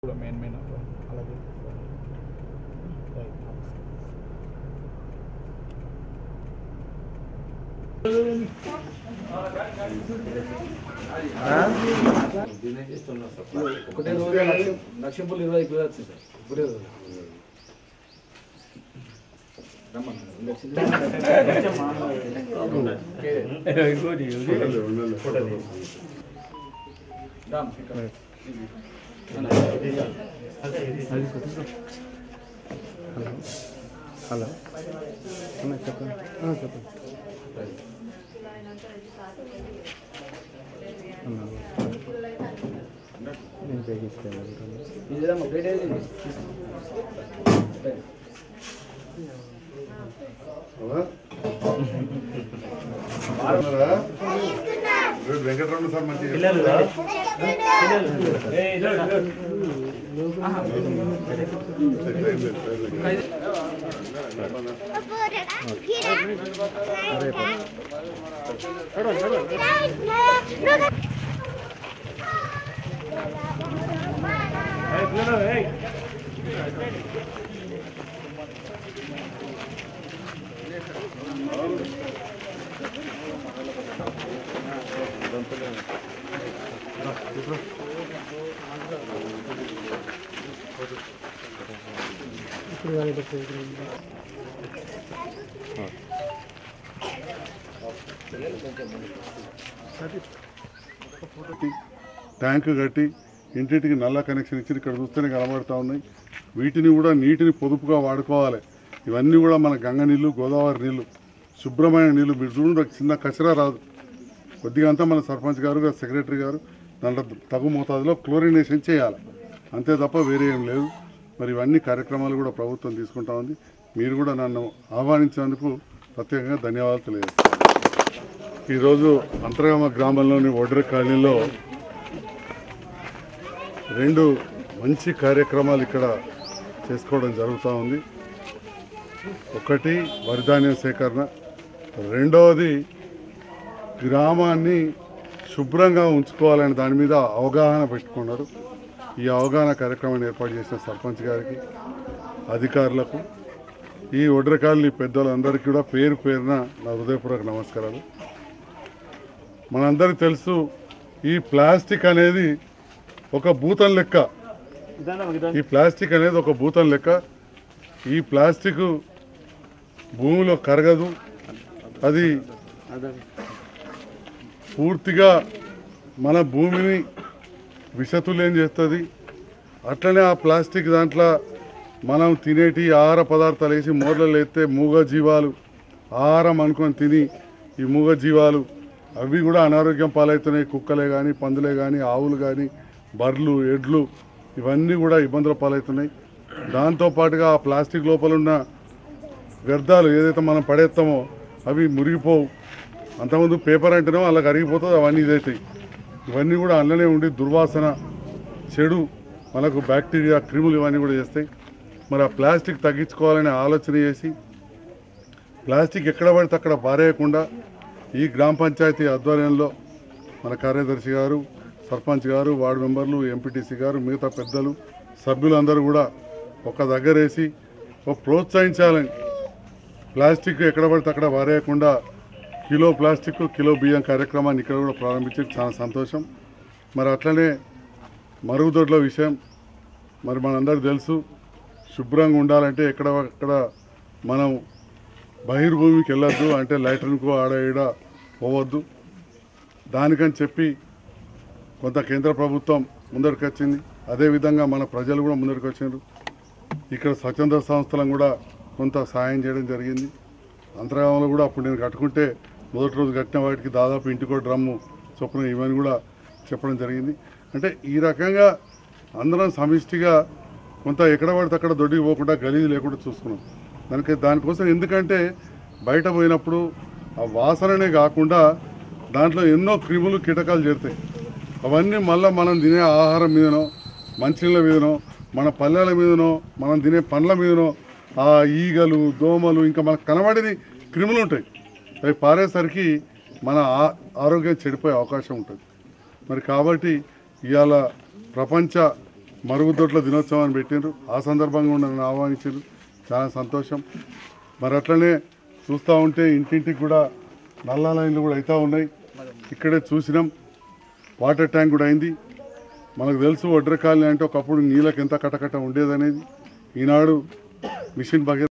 కూడా main main అలాగే right ఒకటే రోజు లక్ష లక్ష పూలు ఇరవై కిలో వచ్చింది సార్ ఒకటే రోజు హలో అన్న చెప్పండి ఆ, చెప్పండి అన్న, నేను చేయిస్తాను ఇదేదమ్మా ప్లేట్ ఏది వెంకటరమణ సార్ మంచి ట్యాంకు కట్టి ఇంటింటికి నల్ల కనెక్షన్ ఇచ్చి ఇక్కడ చూస్తేనే కనబడతా ఉన్నాయి వీటిని కూడా నీటిని పొదుపుగా వాడుకోవాలి ఇవన్నీ కూడా మన గంగ నీళ్ళు గోదావరి నీళ్ళు శుభ్రమైన నీళ్ళు మీరు చూడండి ఒక చిన్న కచరా రాదు కొద్దిగా అంతా మన సర్పంచ్ గారు సెక్రటరీ గారు దాంట్లో తగు మోతాదులో క్లోరినేషన్ చేయాలి అంతే తప్ప వేరే ఏం లేదు మరి ఇవన్నీ కార్యక్రమాలు కూడా ప్రభుత్వం తీసుకుంటా ఉంది మీరు కూడా నన్ను ఆహ్వానించినందుకు ప్రత్యేకంగా ధన్యవాదాలు తెలియజేస్తాను ఈరోజు అంతర్గామ గ్రామంలోని ఒడ్ర కాలనీలో రెండు మంచి కార్యక్రమాలు ఇక్కడ చేసుకోవడం జరుగుతూ ఉంది ఒకటి వరిధాన్యం సేకరణ రెండవది గ్రామాన్ని శుభ్రంగా ఉంచుకోవాలనే దాని మీద అవగాహన పెట్టుకున్నారు ఈ అవగాహన కార్యక్రమాన్ని ఏర్పాటు చేసిన సర్పంచ్ గారికి అధికారులకు ఈ ఒడ్రకాలని పెద్దలందరికీ కూడా పేరు పేరున నా హృదయపూర్వక నమస్కారాలు మనందరికీ తెలుసు ఈ ప్లాస్టిక్ అనేది ఒక భూతం లెక్క ఈ ప్లాస్టిక్ అనేది ఒక భూతం లెక్క ఈ ప్లాస్టిక్ భూమిలో కరగదు అది పూర్తిగా మన భూమిని విషతులేం చేస్తుంది అట్లనే ఆ ప్లాస్టిక్ దాంట్లో మనం తినేటి ఆహార పదార్థాలు వేసి మూరలలో ఎత్తే మూగ జీవాలు ఆహారం అనుకొని తిని ఈ మూగ జీవాలు అవి కూడా అనారోగ్యం పాలవుతున్నాయి కుక్కలే కానీ పందులే కానీ ఆవులు కానీ బర్రెలు ఎడ్లు ఇవన్నీ కూడా ఇబ్బందుల పాలవుతున్నాయి దాంతోపాటుగా ఆ ప్లాస్టిక్ లోపల ఉన్న వ్యర్థాలు ఏదైతే మనం పడేస్తామో అవి మురిగిపోవు అంతకుముందు పేపర్ అంటేనేమో అలా కరిగిపోతుంది అవన్నీ ఇదవుతాయి ఇవన్నీ కూడా అందులోనే ఉండి దుర్వాసన చెడు మనకు బ్యాక్టీరియా క్రిములు ఇవన్నీ కూడా చేస్తాయి మరి ఆ ప్లాస్టిక్ తగ్గించుకోవాలనే ఆలోచన చేసి ప్లాస్టిక్ ఎక్కడ పడితే అక్కడ పారేయకుండా ఈ గ్రామ పంచాయతీ ఆధ్వర్యంలో మన కార్యదర్శి గారు సర్పంచ్ గారు వార్డు మెంబర్లు ఎంపీటీసీ గారు మిగతా పెద్దలు సభ్యులందరూ కూడా ఒక దగ్గర వేసి ఒక ప్రోత్సహించాలని ప్లాస్టిక్ ఎక్కడ పడితే అక్కడ పారేయకుండా కిలో ప్లాస్టిక్ కిలో బియ్యం కార్యక్రమాన్ని ఇక్కడ కూడా ప్రారంభించి చాలా సంతోషం మరి అట్లనే మరుగుదొడ్ల విషయం మరి మనందరికీ తెలుసు శుభ్రంగా ఉండాలంటే ఎక్కడ అక్కడ మనం బహిర్భూమికి వెళ్ళొద్దు అంటే లైటర్కు ఆడ ఈడ పోవద్దు దానికని చెప్పి కొంత కేంద్ర ప్రభుత్వం ముందరికి వచ్చింది అదేవిధంగా మన ప్రజలు కూడా ముందరికి వచ్చినారు ఇక్కడ స్వచ్ఛంద సంస్థలను కూడా కొంత సాయం చేయడం జరిగింది అంతర్గామంలో కూడా అప్పుడు నేను కట్టుకుంటే మొదటి రోజు కట్టిన వాటికి దాదాపు ఇంటికో డ్రమ్ము చొప్పున ఇవన్నీ కూడా చెప్పడం జరిగింది అంటే ఈ రకంగా అందరం సమిష్టిగా కొంత ఎక్కడ పడితే అక్కడ దొడ్డికి పోకుండా గలీజు లేకుండా చూసుకున్నాం దానికి దానికోసం ఎందుకంటే బయట పోయినప్పుడు ఆ వాసననే కాకుండా దాంట్లో ఎన్నో క్రిములు కీటకాలు చేరుతాయి అవన్నీ మళ్ళీ మనం తినే ఆహారం మీదనో మంచినీళ్ళ మీదనో మన పల్లెల మీదనో మనం తినే పండ్ల మీదనో ఆ ఈగలు దోమలు ఇంకా మనకు కనబడని క్రిములు ఉంటాయి అవి పారేసరికి మన ఆ- ఆరోగ్యం చెడిపోయే అవకాశం ఉంటుంది మరి కాబట్టి ఇవాళ ప్రపంచ మరుగుదొడ్ల దినోత్సవాన్ని పెట్టిండ్రు ఆ సందర్భంగా కూడా నన్ను ఆహ్వానించారు చాలా సంతోషం మరి అట్లనే చూస్తూ ఉంటే ఇంటింటికి కూడా నల్ల లైన్లు కూడా అవుతూ ఉన్నాయి ఇక్కడే చూసినాం వాటర్ ట్యాంక్ కూడా అయింది మనకు తెలుసు వడ్రకాలని అంటే ఒకప్పుడు నీళ్ళకి ఎంత కటకట ఉండేదనేది ఈనాడు మిషన్ భగీరథ